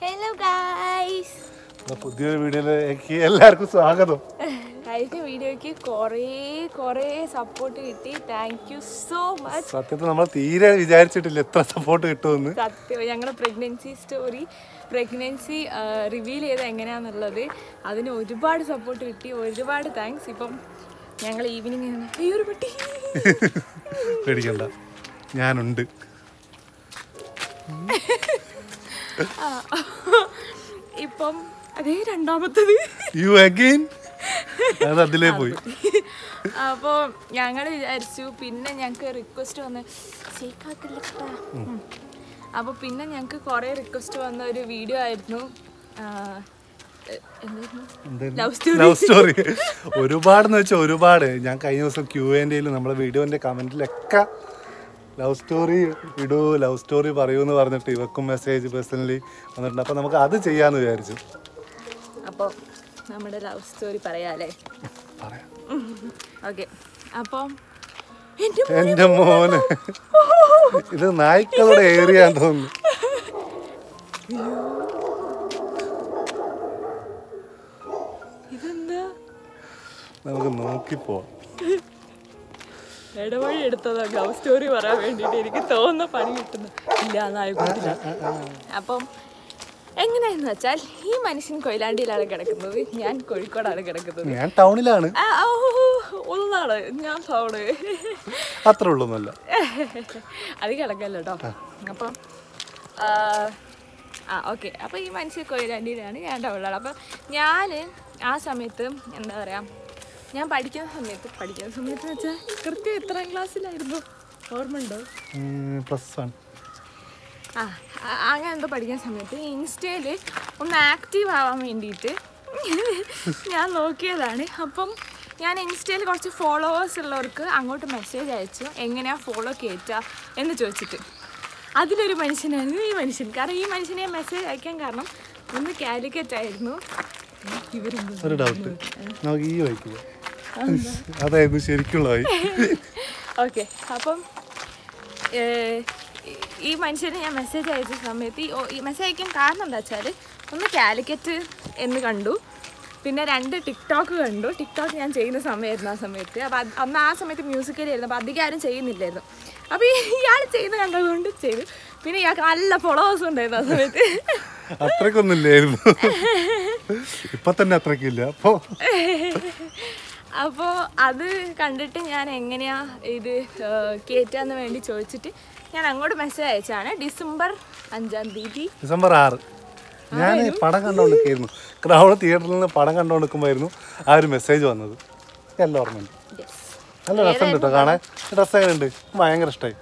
Hello guys അപ്പൊ പുതിയൊരു വീഡിയോയിലേക്ക് എല്ലാവർക്കും സ്വാഗതം കഴിഞ്ഞ വീഡിയോയ്ക്ക് കുറേ കുറേ സപ്പോർട്ട് കിട്ടി താങ്ക് യു സോ മച്ച് സത്യത്തിൽ നമ്മൾ തീരെ വിചാരിച്ചിട്ടില്ല എത്ര സപ്പോർട്ട് കിട്ടുമെന്ന് സത്യം ഞങ്ങളുടെ പ്രഗ്നൻസി സ്റ്റോറി പ്രഗ്നൻസി റിവീൽ ചെയ്ത് എങ്ങനെയാണെന്നുള്ളത് അതിന് ഒരുപാട് സപ്പോർട്ട് കിട്ടി ഒരുപാട് താങ്ക്സ് ഇപ്പം ഞങ്ങൾ ഈവനിങ് ഈ ഒരു പട്ടി പേടിക്കണ്ട ഞാനുണ്ട് ആ, ഇപ്പം അതേ രണ്ടാമത്തത് യു അഗെയിൻ അത് അതിലേ പോയി അപ്പോൾ ഞങ്ങൾ വിചാരിച്ചു പിന്നെ ഞങ്ങൾക്ക് റിക്വസ്റ്റ് വന്ന് ശരിക്കാക്കില്ല അപ്പോൾ പിന്നെ ഞങ്ങൾക്ക് കുറേ റിക്വസ്റ്റ് വന്ന ഒരു വീഡിയോ ആയിരുന്നു ആ, എ- എന്തായിരുന്നു ലവ് സ്റ്റോറി ലവ് സ്റ്റോറി ഒരുപാടെന്ന് വെച്ചാൽ ഒരുപാട് ഞാൻ കഴിഞ്ഞ ദിവസം ക്യൂ എൻ്റെ നമ്മുടെ വീഡിയോന്റെ കമന്റിലൊക്കെ ലവ് സ്റ്റോറി ഇടൂ ലവ് സ്റ്റോറി പറയൂ എന്ന് പറഞ്ഞിട്ട് ഇവക്കും മെസ്സേജ് പേഴ്സണലി വന്നിട്ടുണ്ട് അപ്പൊ നമുക്ക് അത് ചെയ്യാന്ന് വിചാരിച്ചു അപ്പോൾ നമ്മുടെ ലവ് സ്റ്റോറി പറയാല്ലേ പറയാം ഓക്കെ അപ്പം എൻ്റെ എന്റെ മോന് ഇത് നായ്ക്കളുടെ ഏരിയ തോന്നുന്നു ഇതെന്താ നമുക്ക് നോക്കിപ്പോവാം ഇടവഴി എടുത്തതാ ലവ് സ്റ്റോറി പറയാൻ വേണ്ടിയിട്ട് എനിക്ക് തോന്നുന്ന പണി കിട്ടുന്നു ഇല്ല എന്നായിക്കോട്ടില്ല അപ്പം എങ്ങനെയാന്ന് വെച്ചാൽ ഈ മനുഷ്യൻ കൊയിലാണ്ടിയിലാണ് കിടക്കുന്നത് ഞാൻ കോഴിക്കോടാണ് കിടക്കുന്നത് ഞാൻ ടൗണിലാണ് ആ, ഓ, ഒന്നാണ് ഞാൻ ടൗണ് അത്ര ഉള്ളൊന്നുമല്ല അത് കിടക്കല്ലോ കേട്ടോ അപ്പം ആ, ആ ഓക്കെ അപ്പോൾ ഈ മനുഷ്യൻ കൊയിലാണ്ടിയിലാണ് ഞാൻ ടൗണിലാണ് അപ്പം ഞാൻ ആ സമയത്ത് എന്താ പറയുക ഞാൻ പഠിക്കുന്ന സമയത്ത് പഠിക്കുന്ന സമയത്ത് വെച്ചാൽ കൃത്യം എത്രാം ക്ലാസ്സിലായിരുന്നു ഓർമ്മ ഉണ്ടോ പ്ലസ് വൺ ആ ആ- അങ്ങനെ എന്തോ പഠിക്കുന്ന സമയത്ത് ഇൻസ്റ്റയിൽ ഒന്ന് ആക്റ്റീവ് ആവാൻ വേണ്ടിയിട്ട് ഞാൻ നോക്കിയതാണ് അപ്പം ഞാൻ ഇൻസ്റ്റയിൽ കുറച്ച് ഫോളോവേഴ്സ് ഉള്ളവർക്ക് അങ്ങോട്ട് മെസ്സേജ് അയച്ചു എങ്ങനെയാ ഫോളോ കയറ്റുക എന്ന് ചോദിച്ചിട്ട് അതിലൊരു മനുഷ്യനായിരുന്നു ഈ മനുഷ്യൻ കാരണം ഈ മനുഷ്യനെ മെസ്സേജ് അയക്കാൻ കാരണം ഒന്ന് കാലിക്കറ്റ് ആയിരുന്നു ഇവരും ഒരു ഡൗട്ട് നമുക്ക് ഈ വഴിക്ക് പോവാം അതായിരുന്നു ശരിക്കുള്ള വഴി ഓക്കെ അപ്പം ഏഹ്, ഈ- ഈ മനുഷ്യന് ഞാൻ മെസ്സേജ് അയച്ച സമയത്ത് ഈ ഓ- ഈ മെസ്സേജ് അയക്കാൻ കാരണം എന്താ വെച്ചാൽ ഒന്ന് കാലിക്കറ്റ് എന്ന് കണ്ടു പിന്നെ രണ്ട് ടിക്ടോക്ക് കണ്ടു ടിക്ടോക്ക് ഞാൻ ചെയ്യുന്ന സമയമായിരുന്നു ആ സമയത്ത് അപ്പോൾ അത് അന്ന് ആ സമയത്ത് മ്യൂസിക്കലായിരുന്നു അപ്പോൾ അധികം ആരും ചെയ്യുന്നില്ലായിരുന്നു അപ്പോൾ ഇയാൾ ചെയ്യുന്ന കണ്ടതുകൊണ്ട് ചെയ്തു പിന്നെ ഇയാൾക്ക് നല്ല ഫോളോവേഴ്സ് ഉണ്ടായിരുന്നു ആ സമയത്ത് അത്രക്കൊന്നും ഇല്ലായിരുന്നു ഇപ്പൊ തന്നെ അത്രക്കില്ല അപ്പൊ അപ്പോൾ അത് കണ്ടിട്ട് ഞാൻ എങ്ങനെയാ ഇത് ഏഹ്, കയറ്റാന്ന് വേണ്ടി ചോദിച്ചിട്ട് ഞാൻ അങ്ങോട്ട് മെസ്സേജ് അയച്ചാണ് ഡിസംബർ അഞ്ചാം തീയതി ഡിസംബർ ആറ് ഞാൻ പടം കണ്ടോണ്ടിരിക്കുന്നു ക്രൗഡ് തിയേറ്ററിൽ നിന്ന് പടം കണ്ടോണ്ടിരിക്കുമ്പോഴായിരുന്നു ആ ഒരു മെസ്സേജ് വന്നത് എല്ലാം ഓർമ്മയുണ്ട് യെസ് നല്ല രസമുണ്ട് കേട്ടോ കാണാൻ ഡ്രസ്സ് എങ്ങനെ ഉണ്ട് ഭയങ്കര ഇഷ്ടമായി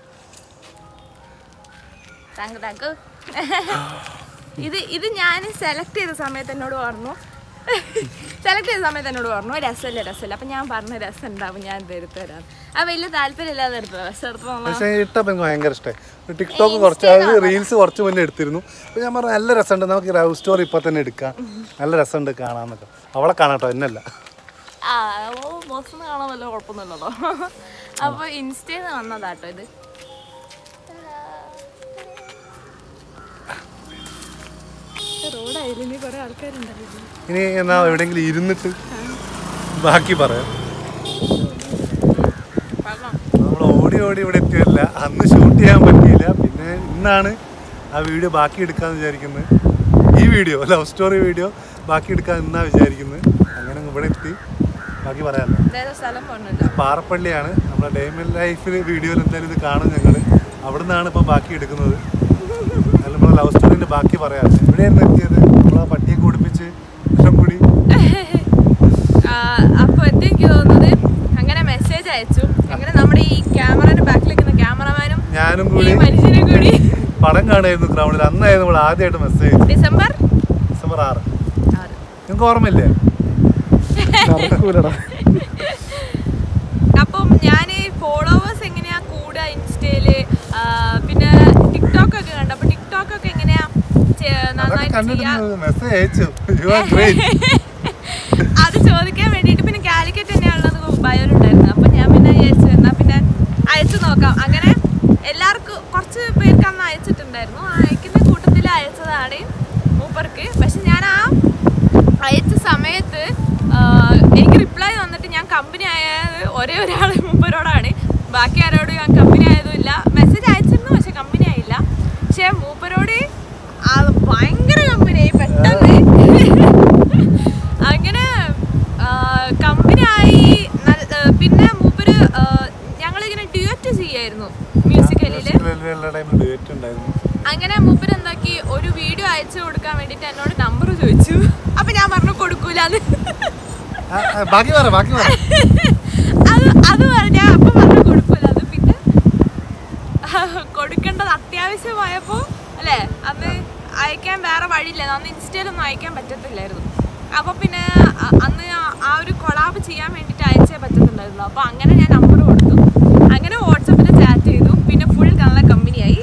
താങ്ക് താങ്ക് ഇത് ഇത് ഞാൻ സെലക്ട് ചെയ്ത സമയത്ത് എന്നോട് പറഞ്ഞു സെലക്ട് ചെയ്ത സമയത്ത് എന്നോട് പറഞ്ഞു രസമല്ല രസമല്ല അപ്പം ഞാൻ പറഞ്ഞ രസം ഉണ്ടാവും ഞാൻ ഇത് എടുത്തു തരാം ആ വലിയ താല്പര്യമില്ലാതെ എടുത്തത് രസം എടുത്തോ പക്ഷേ ഇട്ടപ്പോൾ എനിക്ക് ഭയങ്കര ഇഷ്ടമായി ടിക്ടോക്ക് കുറച്ച് അതായത് റീൽസ് കുറച്ച് മുന്നേ എടുത്തിരുന്നു അപ്പോൾ ഞാൻ പറഞ്ഞു നല്ല രസമുണ്ട് നമുക്ക് ലവ് സ്റ്റോറി ഇപ്പം തന്നെ എടുക്കാം നല്ല രസമുണ്ട് കാണാമെന്നൊക്കെ അവളെ കാണാട്ടോ എന്നല്ല ആ ഓ ബോക്സിന്ന് കാണാൻ വല്ല കുഴപ്പമൊന്നുമില്ലല്ലോ അപ്പോൾ ഇൻസ്റ്റയിൽ നിന്ന് വന്നതാട്ടോ ഇത് റോഡായാലും ഇനി കുറേ ആൾക്കാരുണ്ടാവില്ല ഇനി എന്നാ എവിടെയെങ്കിലും ഇരുന്നിട്ട് ബാക്കി പറയാം പറഞ്ഞോ നമ്മൾ ഓടി ഓടി ഇവിടെ എത്തിയല്ല അന്ന് ഷൂട്ട് ചെയ്യാൻ പറ്റിയില്ല പിന്നെ ഇന്നാണ് ആ വീഡിയോ ബാക്കി എടുക്കാന്ന് വിചാരിക്കുന്നത് ഈ വീഡിയോ ലവ് സ്റ്റോറി വീഡിയോ ബാക്കി എടുക്കാൻ ഇന്നാ വിചാരിക്കുന്നത് അങ്ങനെ ഇവിടെ എത്തി ബാക്കി പറയാമല്ലോ അതായത് സ്ഥലം പറഞ്ഞല്ലോ പാറപ്പള്ളിയാണ് നമ്മുടെ ഡേമൻ ലൈഫിൽ വീഡിയോയിൽ എന്തായാലും ഇത് കാണും ഞങ്ങൾ അവിടെ നിന്നാണ് ഇപ്പം ബാക്കി എടുക്കുന്നത് അതിൽ നമ്മൾ ലവ് സ്റ്റോറിൻ്റെ ബാക്കി പറയാം എവിടെയായിരുന്നു എത്തിയത് നമ്മൾ ആ പട്ടിയെ കുടിപ്പിച്ച് എല്ലാം കൂടി അപ്പോൾ എനിക്ക് തോന്നുന്നത് അങ്ങനെ മെസ്സേജ് അയച്ചു അങ്ങനെ നമ്മുടെ ഈ ക്യാമറയുടെ ബാക്കിൽ നിൽക്കുന്ന ക്യാമറമാനും ഞാനും ഈ കൂടി മനുഷ്യനും കൂടി പടം കാണുമായിരുന്നു ഗ്രൗണ്ടിൽ അന്നായിരുന്നു നമ്മൾ ആദ്യമായിട്ട് മെസ്സേജ് ഡിസംബർ ഡിസംബർ ആറ് ആറ് നിങ്ങൾക്ക് ഓർമ്മയില്ലേ നടക്കൂലടാ അപ്പം ഞാൻ ഫോളോവേഴ്സ് എങ്ങനെയാ കൂടുക ഇൻസ്റ്റയില് ആ, പിന്നെ ടിക്ടോക്ക് ഒക്കെ കണ്ടു അപ്പൊ ടിക്ടോക്ക് ഒക്കെ എങ്ങനെയാ ചെ- അതൊക്കെ നന്നായിട്ട് കണ്ടിട്ട് ചെയ്യാ മെസ്സേജ് അയച്ചു യു ആർ ഗ്രേറ്റ് അത് ചോദിക്കാൻ വേണ്ടിയിട്ട് പിന്നെ കാലിക്കറ്റ് തന്നെയാണുള്ളത് ബയോലുണ്ടായിരുന്നു അപ്പൊ ഞാൻ പിന്നെ വിചാരിച്ചു എന്നാ പിന്നെ അയച്ചു നോക്കാം അങ്ങനെ എല്ലാവർക്കും കുറച്ച് പേർക്ക് അന്ന് അയച്ചിട്ടുണ്ടായിരുന്നു ആ അയക്കുന്ന കൂട്ടത്തിൽ അയച്ചതാണ് മൂപ്പ മൂപ്പർക്ക് പക്ഷെ ഞാൻ ആ അയച്ച സമയത്ത് ആ, എനിക്ക് റിപ്ലൈ വന്നിട്ട് ഞാൻ കമ്പനി ആയത് ഒരേ ഒരാൾ മൂപ്പരോടാണ് ബാക്കി ആരോടും ഞാൻ കമ്പനി ആയതുമില്ല മെസ്സേജ് അയച്ചിരുന്നു പക്ഷെ കമ്പനി ആയില്ല പക്ഷെ മൂപ്പരോട് ആ ഭയങ്കര കമ്പനിയായി പെട്ടെന്ന് അങ്ങനെ കമ്പനി ആയി നല്ല- ആ, പിന്നെ മൂപ്പര് ആ, ഞങ്ങളിങ്ങനെ ഡ്യുവറ്റ് ചെയ്യായിരുന്നു മ്യൂസിക്കലില് എല്ലാ ടൈമിൽ ഡേറ്റ് ഉണ്ടായിരുന്നു അങ്ങനെ മൂപ്പര് എന്താക്കി ഒരു വീഡിയോ അയച്ചു കൊടുക്കാൻ വേണ്ടിട്ട് എന്നോട് നമ്പർ ചോദിച്ചു അപ്പൊ ഞാൻ പറഞ്ഞു കൊടുക്കൂലെന്ന് ആ, ആ, ബാക്കി പറ ബാക്കി പറ അത് അത് പറഞ്ഞ അപ്പൊ പറഞ്ഞു കൊടുക്കൂലെന്ന് പിന്നെ കൊടുക്കേണ്ടത് അത്യാവശ്യമായപ്പോ അല്ലേ അന്ന് അയക്കാൻ വേറെ വഴിയില്ല അന്ന് ഇൻസ്റ്റയിലൊന്നും അയക്കാൻ പറ്റത്തില്ലായിരുന്നു അപ്പൊ പിന്നെ അ- അന്ന് ആ- ആ ഒരു കൊളാബ് ചെയ്യാൻ വേണ്ടിട്ട് അയച്ചേ പറ്റത്തുണ്ടായിരുന്നു അപ്പൊ അങ്ങനെ ഞാൻ നമ്പർ കൊടുത്തു അങ്ങനെ വാട്സപ്പിൽ ചാറ്റ് ചെയ്തു പിന്നെ ഫുൾ നല്ല കമ്പനിയായി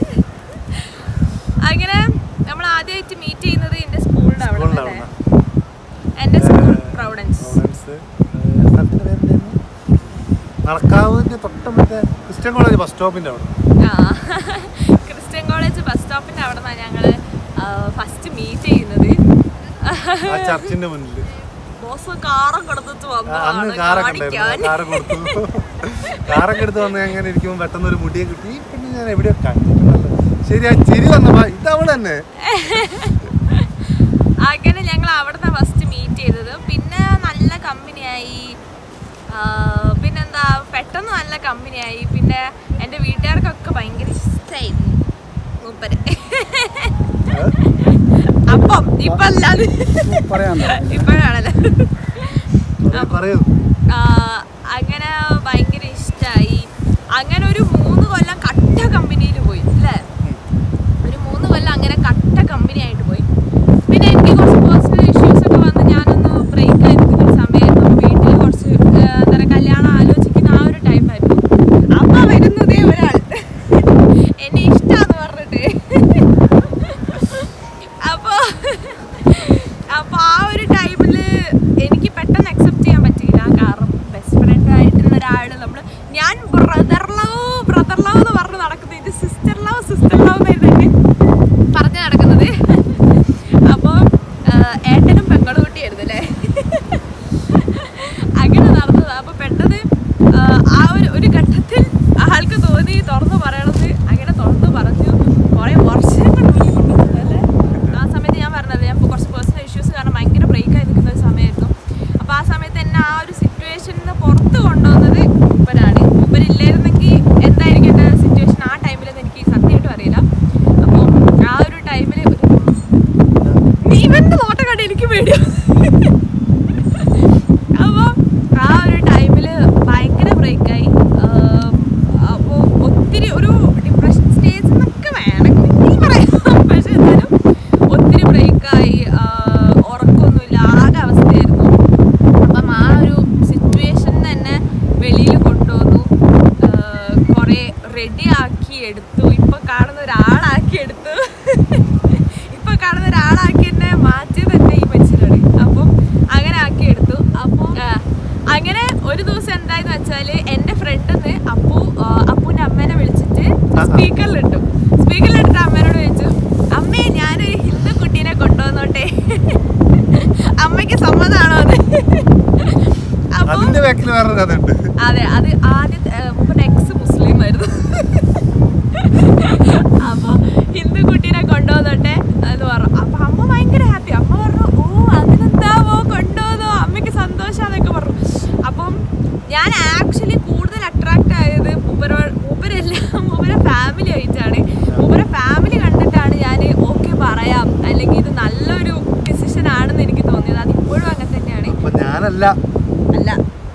അങ്ങനെ നമ്മൾ ആദ്യമായിട്ട് മീറ്റ് ചെയ്യുന്നത് എന്റെ സ്കൂളിന്റെ അവിടെ സ്കൂളിന്റെ അല്ലേ അവിടുന്ന്. എന്റെ സ്കൂൾ പ്രൗഡൻസ് സ്റ്റുഡൻസ് സ്ഥലത്തിന്റെ പേരെന്തായിരുന്നു നടക്കാവിന്റെ തൊട്ട് മറ്റേ ക്രിസ്ത്യൻ കോളേജ് ബസ് സ്റ്റോപ്പിന്റെ അവിടെ ആ ക്രിസ്ത്യൻ കോളേജ് ബസ് സ്റ്റോപ്പിന്റെ അവിടെ നിന്നാണ് ഞങ്ങള് ഫസ്റ്റ് മീറ്റ് ചെയ്യുന്നത് ആ ചർച്ചിന്റെ മുന്നിൽ ബോസ് കാറും കൊടുത്തിട്ട് അന്ന് വന്നതാണ് കാറൊക്കെ കാണിക്കാൻ ഉണ്ടായിരുന്നു കാറ് കൊടുത്തു കാറൊക്കെ എടുത്ത് വന്ന് അങ്ങനെ ഇരിക്കുമ്പോൾ പെട്ടെന്ന് ഒരു മുടിയെ കിട്ടി ഈ പെണ്ണ് ഞാൻ എവിടെയോ കണ്ടിട്ടുണ്ടല്ലോ ശരി ആ ചിരി വന്നപ്പോ ഇതവള് തന്നെ അങ്ങനെ ഞങ്ങൾ അവിടുന്ന് ഫസ്റ്റ് മീറ്റ് ചെയ്തത് പിന്നെ നല്ല കമ്പനിയായി പിന്നെന്താ പെട്ടെന്ന് നല്ല കമ്പനിയായി പിന്നെ എൻ്റെ വീട്ടുകാർക്കൊക്കെ ഭയങ്കര ഇഷ്ടമായിരുന്നു മൂപ്പര് അപ്പം ഇപ്പൊ അല്ലാതെ ഇപ്പോഴാണല്ലോ പറയൂ ആ, അങ്ങനെ ഭയങ്കര ഇഷ്ടമായി അങ്ങനെ ഒരു മൂന്ന് കൊല്ലം കട്ട കമ്പനിയിൽ പോയി അല്ലേ ഒരു മൂന്ന് കൊല്ലം അങ്ങനെ കട്ട കമ്പനി ആയിട്ട് പോയി പിന്നെ എനിക്ക് കുറച്ച് പേഴ്സണൽ ഇഷ്യൂസ് ഒക്കെ വന്ന് ഞാനൊന്ന് ബ്രേക്ക് ആയി നിൽക്കുന്ന ഒരു സമയമായിരുന്നു വീട്ടിൽ കുറച്ച് ആ, എന്താ പറയുക കല്യാണം ആലോചിക്കുന്ന ആ ഒരു ടൈമായിരുന്നു അമ്മ വരുന്നതേ ഒരാൾ എന്നെ ഇഷ്ടമാന്ന് പറഞ്ഞിട്ട് അപ്പോ അപ്പൊ ആ ഒരു ടൈമില് എനിക്ക് പെട്ടെന്ന് അക്സെപ്റ്റ് ചെയ്യാൻ പറ്റിയില്ല കാരണം ബെസ്റ്റ് ഫ്രണ്ട് ആയിട്ടുള്ള ഒരാള് നമ്മള് ഞാൻ ബ്രദർ ലവ് ബ്രദർ ലവ് എന്ന് പറഞ്ഞ് നടക്കുന്നത് ഇത് സിസ്റ്റർ ലവ് സിസ്റ്റർ ലവ് എന്നായിരുന്നു പറഞ്ഞു നടക്കുന്നത് അപ്പോൾ ഏട്ടനും പെങ്ങളും കുട്ടിയായിരുന്നു അല്ലേ അങ്ങനെ നടന്നത് അപ്പൊ പെട്ടെന്ന് ആ, ആ ഒരു ഒരു ഘട്ടത്തിൽ ആൾക്ക് തോന്നി തുറന്നു പറയണത് അങ്ങനെ തുറന്നു പറഞ്ഞു കുറെ വർഷങ്ങൾ മുന്നിൽ കൊണ്ടുവന്നത് അല്ലേ ആ സമയത്ത് ഞാൻ പറഞ്ഞത് ഞാൻ ഇപ്പൊ കുറച്ച് പേഴ്സണൽ ഇഷ്യൂസ് കാരണം ഭയങ്കര ബ്രേക്ക് ആയി നിൽക്കുന്ന ഒരു സമയമായിരുന്നു അപ്പൊ ആ സമയത്ത് എന്നെ ആ ഒരു സിറ്റുവേഷനിൽ നിന്ന് പുറത്ത് കൊണ്ടുവന്നത് ഇവരാണ് ഇവരില്ലായിരുന്നെങ്കിൽ എന്തായിരിക്കും എൻ്റെ സിറ്റുവേഷൻ ആ ടൈമിലെന്ന് എനിക്ക് സത്യമായിട്ടും അറിയില്ല അപ്പം ആ ഒരു ടൈമിൽ ഒരു നീ ഇവന്റെ നോട്ടം കണ്ട് എനിക്ക് പേടിയോ അപ്പോൾ ആ ഒരു ടൈമിൽ ഭയങ്കര ബ്രേക്കായി അപ്പോൾ ഒത്തിരി ഒരു ഡിപ്രഷൻ സ്റ്റേജ് എന്നൊക്കെ വേണമെങ്കിൽ പറയാം പക്ഷെ എന്നാലും ഒത്തിരി ബ്രേക്കായി ഉറക്കമൊന്നുമില്ല ആകെ അവസ്ഥയായിരുന്നു അപ്പം ആ ഒരു സിറ്റുവേഷൻ തന്നെ വെളിയിൽ കൊണ്ടുവന്നു കുറേ റെഡിയാക്കി എടുത്തു ഇപ്പൊ കാണുന്ന ഒരാളാക്കി എടുത്തു ഇപ്പൊ കാണുന്ന ഒരാളാക്കി എന്നെ മാറ്റിയത് തന്നെ ഈ മനുഷ്യനാണ് അപ്പം അങ്ങനെ ആക്കി എടുത്തു അപ്പോൾ അങ്ങനെ ഒരു ദിവസം എന്തായെന്ന് വെച്ചാൽ എൻ്റെ ഫ്രണ്ടിന്ന് അപ്പു ആ, അപ്പുവിൻ്റെ അമ്മേനെ വിളിച്ചിട്ട് സ്പീക്കറിലിട്ടു സ്പീക്കറിലിട്ടിട്ട് അമ്മേനോട് ചോദിച്ചു അമ്മേ ഞാനൊരു ഹിന്ദു കുട്ടീനെ കൊണ്ടുവന്നോട്ടെ അമ്മയ്ക്ക് സമ്മതമാണോ എന്ന് അപ്പോൾ അതിന്റെ ബാക്കിൽ വേറെ കഥ ഉണ്ട് അതെ അത് ആദ്യത്തെ മുമ്പ് എക്സ് മുസ്ലിം ആയിരുന്നു അപ്പൊ ഹിന്ദു കുട്ടീനെ കൊണ്ടുവന്നോട്ടെ എന്ന് പറഞ്ഞു അപ്പൊ അമ്മ ഭയങ്കര ഹാപ്പി അമ്മ പറഞ്ഞു ഓ അതിനെന്താവോ കൊണ്ടുവന്നോ അമ്മയ്ക്ക് സന്തോഷാന്നൊക്കെ പറഞ്ഞു അപ്പം ഞാൻ ആക്ച്വലി കൂടുതൽ അട്രാക്ട് ആയത് മൂപ്പരോ മൂപ്പരല്ല മൂപ്പരെ ഫാമിലി ആയിട്ടാണ് മൂപ്പരെ ഫാമിലി കണ്ടിട്ടാണ് ഞാൻ ഓക്കെ പറയാം അല്ലെങ്കിൽ ഇത് നല്ലൊരു ഡിസിഷൻ ആണെന്ന് എനിക്ക് തോന്നിയത് അത് ഇപ്പോഴും അങ്ങനെ തന്നെയാണ് അപ്പൊ ഞാനല്ല അല്ല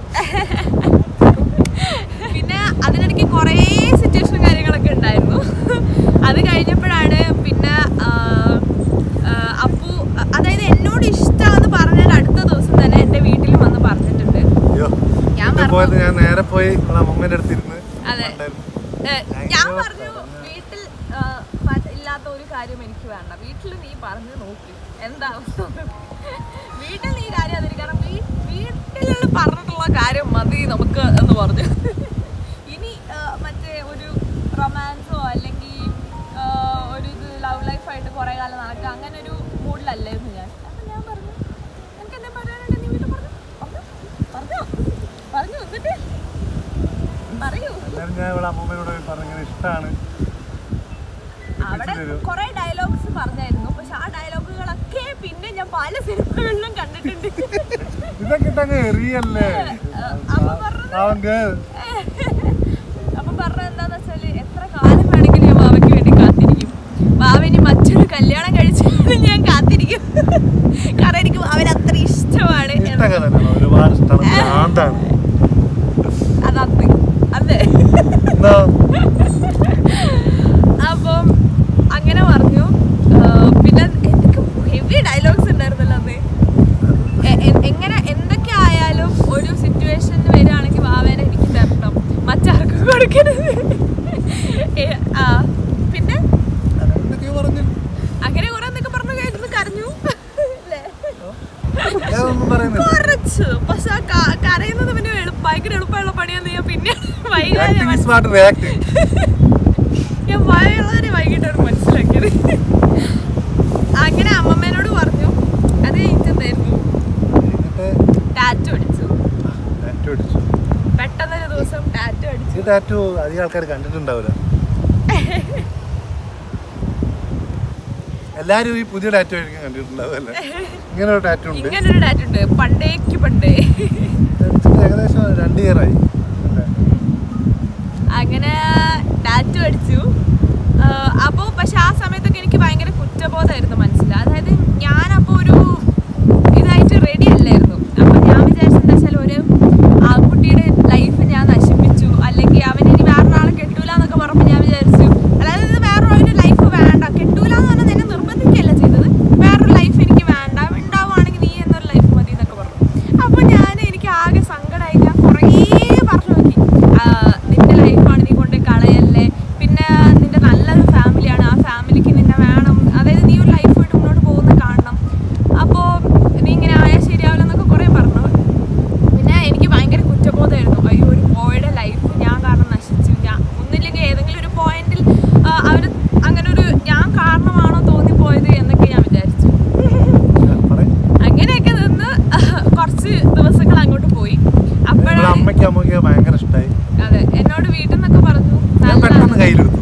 പിന്നെ അതിനിടയ്ക്ക് കുറേ സിറ്റുവേഷനും കാര്യങ്ങളൊക്കെ ഉണ്ടായിരുന്നു അത് കഴിഞ്ഞപ്പോഴാണ് പിന്നെ ആ, ആ, അപ്പു അതായത് എന്നോട് ഇഷ്ടമാണെന്ന് പറഞ്ഞാൽ അടുത്ത ദിവസം തന്നെ എൻ്റെ വീട്ടിൽ വന്ന് പറഞ്ഞിട്ടുണ്ട് അയ്യോ ഞാൻ ഇത് പറഞ്ഞു. പോയത് ഞാൻ നേരെ പോയി നമ്മളെ അമ്മമ്മേന്റെ അടുത്ത് ഇരുന്ന് അതെ. ഉണ്ടായിരുന്നു. ഏ, ഞാൻ പറഞ്ഞു വീട്ടിൽ ആ, പ- ഇല്ലാത്ത ഒരു കാര്യം എനിക്ക് വേണ്ട വീട്ടിൽ നീ പറഞ്ഞു നോക്ക് എന്താ അവസ്ഥ എന്ന്. വീട്ടിൽ നീ കാര്യം അതിന് കാരണം വീ- വീട്ടിൽ പറഞ്ഞിട്ടുള്ള കാര്യം മതി നമുക്ക് എന്ന് പറഞ്ഞു ഇനി ആ, മറ്റേ ഒരു റൊമാൻസോ അല്ലെങ്കിൽ ആ, ഒരു ഇത് ലവ് ലൈഫായിട്ട് കുറേ കാലം നടക്കുക അങ്ങനെ ഒരു മൂഡിലല്ലായിരുന്നു ഞാൻ അപ്പൊ ഞാൻ പറഞ്ഞു എനിക്ക് എന്താ പറയാനുണ്ട് നീ വീട്ടിൽ പറഞ്ഞു പറഞ്ഞു പറഞ്ഞു പറഞ്ഞു എന്നിട്ട് പറയൂ എന്നാലും ഞാൻ ഇവിടെ അമ്മൂമ്മയോട് പറഞ്ഞിങ്ങനെ ഇഷ്ടമാണ് അവിടെ കുറെ ഡയലോഗ്സ് പറഞ്ഞായിരുന്നു പക്ഷെ ആ ഡയലോഗുകളൊക്കെ പിന്നെ ഞാൻ പല സിനിമകളിലും കണ്ടിട്ടുണ്ട് ഇതൊക്കെ ഇട്ടങ്ങ് എറിയല്ലേ അപ്പൊ പറഞ്ഞത് പാവം girl. അപ്പൊ പറഞ്ഞത് എന്താന്ന് വെച്ചാല് എത്ര കാലം വേണമെങ്കിലും ഞാൻ ബാവയ്ക്ക് വേണ്ടി കാത്തിരിക്കും ബാവന് മറ്റൊരു കല്യാണം കഴിച്ചാലും ഞാൻ കാത്തിരിക്കും കാരണം എനിക്ക് അവൻ അത്ര ഇഷ്ടമാണ് ഇഷ്ടമൊക്കെ തന്നെയാണ് ഒരുപാട് ഇഷ്ടമാണ് ഭ്രാന്താണ് അതന്ന് അല്ലേ എന്താ അപ്പം അങ്ങനെ പറഞ്ഞു ആ, പിന്നെ എനിക്ക് ഹെവി ഡയലോഗ്സ് ഉണ്ടായിരുന്നല്ലോ അന്ന് എ- എ- എങ്ങനെ എന്തൊക്കെ ആയാലും ഒരു സിറ്റുവേഷനിൽ വരികയാണെങ്കിൽ വാവേനെ എനിക്ക് തരണം മറ്റാർക്കും കൊടുക്കരുത് ഏ, ആ, പിന്നെ എന്തൊക്കെയോ പറഞ്ഞു അങ്ങനെ കുറെ എന്തൊക്കെ പറഞ്ഞു കഴിഞ്ഞു കരഞ്ഞു അല്ലേ? ഞാനൊന്നും പറയുന്നില്ല കുറച്ച് പക്ഷെ ആ ക- കരയുന്നത് പിന്നെ എളുപ്പ ഭയങ്കര എളുപ്പമുള്ള പണിയാന്ന് ഞാൻ പിന്നെ വൈകാതെ ആക്ടിങ് ഇസ് നോട്ട് റിയാക്ടിങ് ഞാൻ വളരെ വൈകിട്ടാണ് മനസ്സിലാക്കിയത് അങ്ങനെ അമ്മമ്മേനോട് പറഞ്ഞു അത് കഴിഞ്ഞിട്ടുണ്ടായിരുന്നു എന്നിട്ട് ടാറ്റു അടിച്ചു ടാറ്റു അടിച്ചു പെട്ടെന്നൊരു ദിവസം ടാറ്റു അടിച്ചു ഈ ടാറ്റു അധികം ആൾക്കാർ കണ്ടിട്ടുണ്ടാവില്ല എല്ലാരും ഈ പുതിയ ടാറ്റു ആയിരിക്കും കണ്ടിട്ടുണ്ടാവല്ലേ ഇങ്ങനെ ഒരു ടാറ്റു ഉണ്ട് ഇങ്ങനൊരു ടാറ്റു ഉണ്ട് പണ്ടേക്ക് പണ്ടേ അടിച്ചിട്ട് ഏകദേശം രണ്ട് ഇയർ ആയി അല്ലേ? അങ്ങനെ ടാറ്റു അടിച്ചു അപ്പോൾ പക്ഷെ ആ സമയത്തൊക്കെ എനിക്ക് ഭയങ്കര കുറ്റബോധമായിരുന്നു മനസ്സിൽ അതായത് ഞാനപ്പോൾ ഒരു ഇതായിട്ട് റെഡി അല്ലായിരുന്നു അപ്പം ഞാൻ വിചാരിച്ചെന്താ വെച്ചാൽ ഒരു ആൺകുട്ടിയുടെ ലൈഫ് ഞാൻ നശിപ്പിച്ചു അല്ലെങ്കിൽ അവൻ ഇനി വേറൊരാളെ കെട്ടൂല എന്നൊക്കെ പറഞ്ഞപ്പോൾ ഞാൻ വിചാരിച്ചു അതായത് ഇത് വേറൊരു ലൈഫ് വേണ്ട കെട്ടൂല എന്ന് പറഞ്ഞാൽ എന്നെ നിർബന്ധിക്കുകയല്ല ചെയ്തത് വേറൊരു ലൈഫ് എനിക്ക് വേണ്ട ഉണ്ടാവുകയാണെങ്കിൽ നീ എന്നൊരു ലൈഫ് മതി എന്നൊക്കെ പറഞ്ഞു അപ്പോൾ ഞാൻ എനിക്ക് ആകെ സങ്കടമായി ഞാൻ കുറേ പറഞ്ഞു നോക്കി ആ, നിന്റെ ലൈഫാണ് നീ കൊണ്ട് കളയല്ലേ പിന്നെ നിന്റെ നല്ലൊരു ഫാമിലിയാണ് ആ ഫാമിലിക്ക് നിന്നെ വേണം അതായത് നീ ഒരു ലൈഫായിട്ട് മുന്നോട്ട് പോകുന്ന കാണണം അപ്പോൾ നീ ഇങ്ങനെ ആയാൽ ശരിയാവില്ല എന്നൊക്കെ കുറേ പറഞ്ഞു പിന്നെ എനിക്ക് ഭയങ്കര കുറ്റബോധമായിരുന്നു അയ്യോ ഒരു ബോയുടെ ലൈഫ് ഞാൻ കാരണം നശിച്ചു ഞാൻ ഒന്നില്ലെങ്കിൽ ഏതെങ്കിലും ഒരു പോയിന്റിൽ അവർ അങ്ങനെ ഒരു ഞാൻ കാരണമാണോ തോന്നിപ്പോയത് എന്നൊക്കെ ഞാൻ വിചാരിച്ചു ആ, പറയ്. അങ്ങനെയൊക്കെ നിന്ന് കുറച്ച് ദിവസങ്ങൾ അങ്ങോട്ട് പോയി നിങ്ങളെ അപ്പോഴാണ് അമ്മയ്ക്ക് അമ്മയ്ക്ക് ഭയങ്കര ഇഷ്ടമായി അതെ എന്നോട് വീട്ടിൽ നിന്നൊക്കെ പറഞ്ഞു ഞാൻ നല്ല പെട്ടെന്ന് കയ്യിലെടുത്തു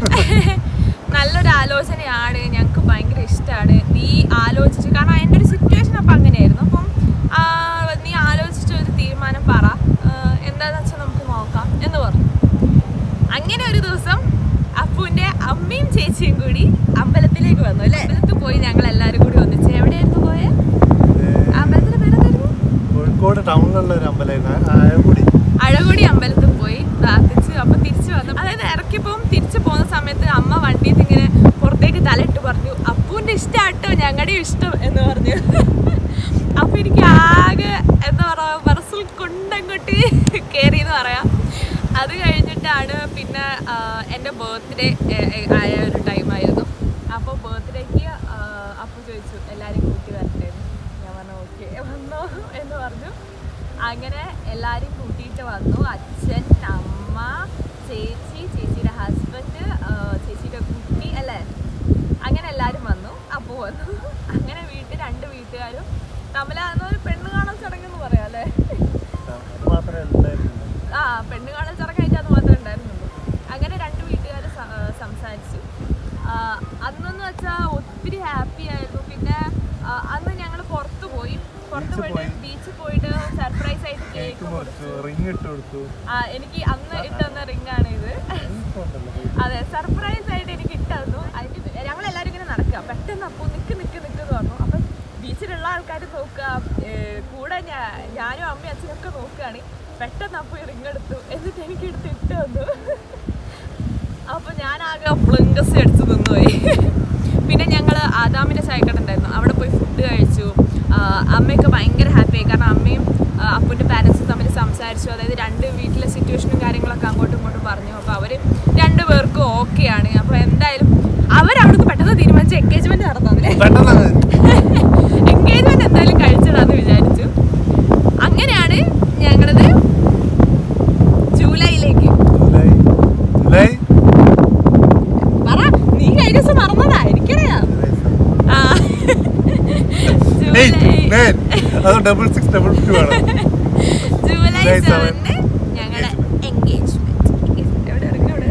നല്ലൊരു ആലോചനയാണ് ഞങ്ങൾക്ക് ഭയങ്കര ഇഷ്ടമാണ് നീ ആലോചിച്ച് കാരണം എൻ്റെ ഒരു സിറ്റുവേഷൻ അപ്പം അങ്ങനെയായിരുന്നു അപ്പം ആ, നീ ആലോചിച്ച് ഒരു തീരുമാനം പറ ആ, എന്താന്ന് വെച്ചാൽ നമുക്ക് നോക്കാം എന്ന് പറഞ്ഞു അങ്ങനെ ഒരു ദിവസം അപ്പുവിൻ്റെ അമ്മയും ചേച്ചിയും കൂടി അമ്പലത്തിലേക്ക് വന്നു അല്ലേ അമ്പലത്തിൽ പോയി ഞങ്ങൾ എല്ലാവരും കൂടി ഒന്നിച്ച് എവിടെയായിരുന്നു പോയെ ഏ, അമ്പലത്തിൻ്റെ പേരെന്തായിരുന്നു കോഴിക്കോട് ടൗണിലുള്ള ഒരു അമ്പലമായിരുന്നു ആയകുടി അഴകൊടി അമ്പലത്തിൽ പോയി പ്രാർത്ഥിച്ചു അപ്പൊ തിരിച്ചു വന്നു അതായത് ഇറക്കിയപ്പം തിരിച്ചു പോകുന്ന സമയത്ത് അമ്മ വണ്ടിയിൽ നിന്ന് ഇങ്ങനെ പുറത്തേക്ക് തലയിട്ട് പറഞ്ഞു അപ്പൂന്റെ ഇഷ്ടാട്ടോ ഞങ്ങളുടെയും ഇഷ്ടം എന്ന് പറഞ്ഞു അപ്പൊ എനിക്ക് ആകെ എന്താ പറയാ മനസ്സിൽ കൊണ്ടങ്ങോട്ട് കയറി എന്ന് പറയാം അത് കഴിഞ്ഞിട്ടാണ് പിന്നെ ആ, എൻ്റെ ബർത്ത്ഡേ ആയ ഒരു ടൈമായിരുന്നു അപ്പോൾ ബർത്ത്ഡേക്ക് അപ്പു ചോദിച്ചു എല്ലാവരും കൂട്ടി വരട്ടെ എന്ന്. ഞാൻ പറഞ്ഞു ഓക്കെ വന്നോ എന്ന് പറഞ്ഞു അങ്ങനെ എല്ലാവരും കൂട്ടിയിട്ട് വന്നു അച്ഛൻ അമ്മ ചേച്ചി ചേച്ചിയുടെ ഹസ്ബൻഡ് ചേച്ചിയുടെ കുട്ടി അല്ലേ അങ്ങനെ എല്ലാവരും വന്നു അപ്പു വന്നു അങ്ങനെ വീട്ടിൽ രണ്ട് വീട്ടുകാരും തമ്മിലാകുന്ന ഒരു പെണ്ണ് കാണാൻ ചടങ്ങെന്ന് പറയാം അല്ലേ അത് മാത്രമേ ഉണ്ടായിരുന്നുള്ളൂ ആ പെണ്ണ് കാണാൻ ചടങ്ങായിട്ട് അത് മാത്രമേ ഉണ്ടായിരുന്നുള്ളൂ അങ്ങനെ രണ്ട് വീട്ടുകാർ സംസാരിച്ചു ആ, അന്നെന്ന് വെച്ചാൽ ഒത്തിരി ഹാപ്പി ആയിരുന്നു പിന്നെ ആ, അന്ന് ഞങ്ങൾ പുറത്ത് പോയി പുറത്ത് Beach പോയിട്ട് പോയി. ബീച്ചിൽ പോയിട്ട് സർപ്രൈസ് ആയിട്ട് കേക്ക് കേക്ക് മുറിച്ചു റിങ് ഇട്ട് കൊടുത്തു ആ എനിക്ക് അന്ന് ഇട്ടുതന്ന റിംഗ് ആണ് ഇത് അതെ സർപ്രൈസ് ആയിട്ട് എനിക്ക് ഇട്ടു അതിന് ഞങ്ങൾ എല്ലാവരും ഇങ്ങനെ നടക്കുക പെട്ടെന്ന് അപ്പോൾ നിക്ക് നിക്ക് നിക്ക് എന്ന് പറഞ്ഞു അപ്പം ബീച്ചിലുള്ള ആൾക്കാർ നോക്കുക ഏ, കൂടെ ഞാ- ഞാനും അമ്മയും അച്ഛനൊക്കെ നോക്കുകയാണ് പെട്ടെന്ന് അപ്പോൾ റിങ് എടുത്തു എന്നിട്ട് എനിക്ക് എടുത്ത് ഇട്ട് തന്നു അപ്പൊ ഞാൻ ആകെ പ്ലങ്കസ് അടിച്ചു നിന്നുപോയി പിന്നെ ഞങ്ങൾ ആദാമിന്റെ ചായക്കട ഉണ്ടായിരുന്നു അവിടെ പോയി ഫുഡ് കഴിച്ചു ആ, അമ്മയൊക്കെ ഭയങ്കര ഹാപ്പിയായി കാരണം അമ്മയും ആ, അപ്പുൻ്റെ പാരൻസും തമ്മിൽ സംസാരിച്ചു അതായത് രണ്ട് വീട്ടിലെ സിറ്റുവേഷനും കാര്യങ്ങളൊക്കെ അങ്ങോട്ടും ഇങ്ങോട്ടും പറഞ്ഞു അപ്പോൾ അവർ രണ്ടുപേർക്കും ഓക്കെയാണ് അപ്പോൾ എന്തായാലും അവരവിടുന്ന് പെട്ടെന്ന് തീരുമാനിച്ച് എൻഗേജ്മെന്റ് നടന്നതില്ലേ പെട്ടെന്ന് എൻഗേജ്മെന്റ് എന്തായാലും കഴിച്ചതാന്ന് വിചാരിച്ചു അങ്ങനെയാണ് ഞങ്ങളത് ജൂലൈയിലേക്ക് ജൂലൈ ജൂലൈ പറ നീ കഴിഞ്ഞ ദിവസം മറന്നതാ എനിക്കറിയാം ആ നയൻ അത് ഡബിൾ സിക്സ് ഡബിൾ ടു ആണ് ജൂലൈ July seven. സെവനിന് ഞങ്ങളുടെ എൻഗേജ്മെന്റ് എവിടെ ഇറങ്ങി അവിടെ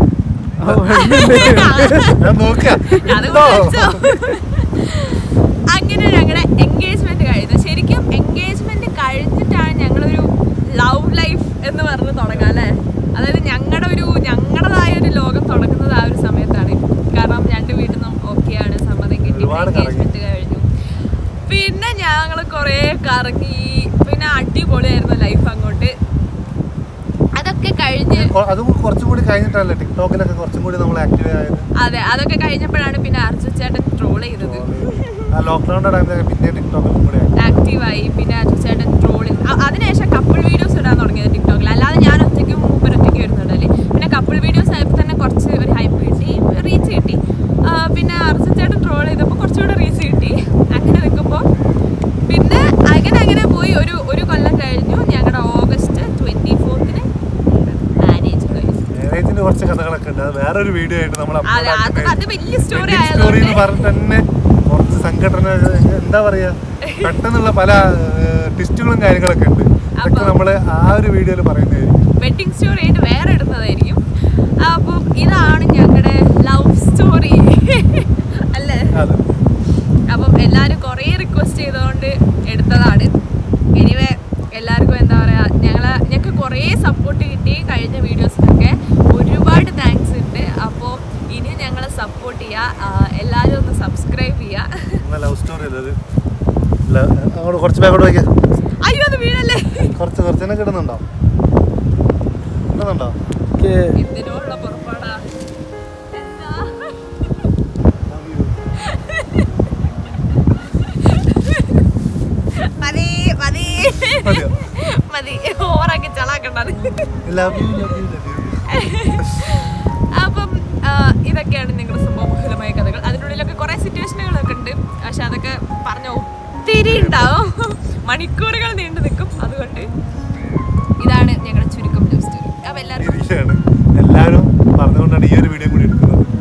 ഞാൻ നോക്കാം അത് വിളിച്ചോ. അങ്ങനെ ഞങ്ങളുടെ എൻഗേജ്മെന്റ് കഴിഞ്ഞു ശരിക്കും എൻഗേജ്മെന്റ് കഴിഞ്ഞിട്ടാണ് ഞങ്ങളൊരു ലവ് ലൈഫ് എന്ന് പറഞ്ഞ് തുടങ്ങാം അല്ലേ അതായത് ഞങ്ങളുടെ ഒരു ഞങ്ങളുടേതായ ഒരു ലോകം തുടങ്ങുന്നത് ആ ഒരു സമയത്താണ് കാരണം രണ്ട് വീട്ടിൽ നിന്നും ഓക്കെയാണ് സമ്മതം കിട്ടി ഒരുപാട് കറങ്ങി. എൻഗേജ്മെന്റ് കഴിഞ്ഞു പിന്നെ ഞങ്ങൾ കുറേ കറങ്ങി പിന്നെ അടിപൊളിയായിരുന്നു ലൈഫ് അങ്ങോട്ട് അതൊക്കെ കഴിഞ്ഞ് കൊ- അതും കുറച്ചും കൂടി കഴിഞ്ഞിട്ടല്ലേ ടിക്ടോക്കിലൊക്കെ കുറച്ചും കൂടി നമ്മൾ ആക്റ്റീവ് ആയത് അതെ അതൊക്കെ കഴിഞ്ഞപ്പോഴാണ് പിന്നെ അർജുൻ ചേട്ടൻ ട്രോൾ ചെയ്തത് ആ ലോക്ക്ഡൌണിന്റെ ടൈമിലൊക്കെ പിന്നെ ടിക്ടോക്കിലും കൂടി ആയി. ആക്റ്റീവായി പിന്നെ അർജുൻ ചേട്ടൻ ട്രോളിൽ അതിനുശേഷം കപ്പിൾ വീഡിയോസ് ഇടാൻ തുടങ്ങിയത് ടിക്ടോക്കിൽ അല്ലാതെ ഞാൻ ഒറ്റയ്ക്കും മൂപ്പർ ഒറ്റയ്ക്ക് വരുന്നുണ്ടല്ലേ പിന്നെ കപ്പിൾ വീഡിയോസ് ആയപ്പോൾ തന്നെ കുറച്ച് ഒരു ഹൈപ്പ് കിട്ടി റീച്ച് കിട്ടി ആ, പിന്നെ അർജുൻ ചേട്ടൻ ട്രോൾ ചെയ്തപ്പോൾ കുറച്ചുകൂടെ റീച്ച് കിട്ടി അങ്ങനെ നിൽക്കുമ്പോൾ പിന്നെ അങ്ങനെ അങ്ങനെ പോയി ഒരു ഒരു കൊല്ലം കഴിഞ്ഞു ഞങ്ങളുടെ ഓഗസ്റ്റ് ട്വൻറ്റി ഫോർത്തിന് മാരേജ് കഴിഞ്ഞു മാരേജിന് കുറച്ച് കഥകളൊക്കെ ഉണ്ട് അത് വേറൊരു വീഡിയോ ആയിട്ട് നമ്മൾ അതെ അത് അത് വലിയ സ്റ്റോറി സ്റ്റോറി എന്ന് ആയതുകൊണ്ട് പറഞ്ഞിട്ട് തന്നെ കുറച്ച് സംഘടന എന്താ പറയാ പെട്ടെന്നുള്ള പല ടിസ്റ്റുകളും കാര്യങ്ങളൊക്കെ ഉണ്ട് അതൊക്കെ അപ്പം- നമ്മൾ ആ ഒരു വീഡിയോയിൽ പറയുന്നതായിരിക്കും വെഡിങ് സ്റ്റോറി ആയിട്ട് വേറെ ഇടുന്നതായിരിക്കും അപ്പം ഇതാണ് ഞങ്ങളുടെ ലവ് സ്റ്റോറി അല്ലേ അതെ അപ്പം എല്ലാവരും കുറേ റിക്വസ്റ്റ് ചെയ്തുകൊണ്ട് എടുത്തതാണ് എനിവേ എല്ലാവർക്കും എന്താ പറയുക ഞങ്ങൾ ഞങ്ങൾക്ക് കുറേ സപ്പോർട്ട് കിട്ടി കഴിഞ്ഞ വീഡിയോസിനൊക്കെ ഒരുപാട് താങ്ക്സ് ഉണ്ട് അപ്പോൾ ഇനി ഞങ്ങളെ സപ്പോർട്ട് ചെയ്യുക ആ, എല്ലാവരും ഒന്ന് സബ്സ്ക്രൈബ് ചെയ്യുക ലവ് സ്റ്റോറി അല്ലേ അത് ല- അങ്ങോട്ട് കുറച്ച് ബാഗോട്ട് വയ്ക്കാം അയ്യോ അത് വീഴല്ലേ കുറച്ച് കുറച്ചെന്നെ കിട്ടുന്നുണ്ടോ കിട്ടുന്നുണ്ടോ എന്തിനോടുള്ള പുറപ്പാടാ എന്താ മതി മതി മതിയോ? മതി ഓവറാക്കി ചളാക്കണ്ടത് love you love you love you അപ്പം ആ, ഇതൊക്കെയാണ് നിങ്ങളുടെ സംഭവബഹുലമായ കഥകൾ അതിനുള്ളിലൊക്കെ കുറേ സിറ്റുവേഷനുകളൊക്കെ ഉണ്ട് പക്ഷെ അതൊക്കെ പറഞ്ഞ ഒത്തിരി ഉണ്ടാവും മണിക്കൂറുകൾ നീണ്ടു നിൽക്കും അതുകൊണ്ട് ഇതാണ് ഞങ്ങളുടെ ചുരുക്കം ലവ് സ്റ്റോറി അപ്പം എല്ലാവർക്കും ഇരിക്കുകയാണ് എല്ലാവരും പറഞ്ഞുകൊണ്ടാണ് ഈ ഒരു വീഡിയോ കൂടി എടുക്കുന്നത്